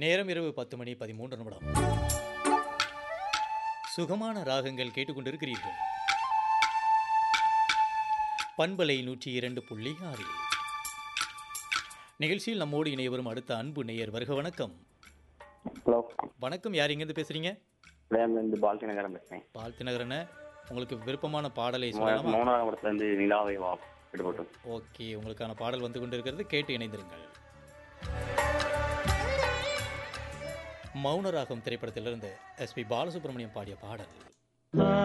நேரம் இரவு பத்து மணி பதிமூன்று நிமிடம் சுகமான ராகங்கள் கேட்டுக்கொண்டிருக்கிறீர்கள் பண்பலை நூற்றி இரண்டு புள்ளி ஆறில் நிகழ்ச்சியில் நம்மோடு இணைய வரும் அடுத்த அன்பு நேயர் வருக வணக்கம் ஹலோ வணக்கம் யார் இங்கேருந்து பேசுறீங்க விளையாண்டுலேருந்து பால்கி நகரம் பேசுகிறேன் வாழ்த்து நகரன உங்களுக்கு விருப்பமான பாடலை சொல்லலாமா மூணாவது இடத்துலேருந்து நிலாவை வா விடுபட்டு ஓகே உங்களுக்கான பாடல் வந்து கொண்டிருக்கிறது கேட்டு இணைந்திருங்கள் மௌனராகம் திரைப்படத்திலிருந்து எஸ்பி பாலசுப்ரமணியம் பாடிய பாடல்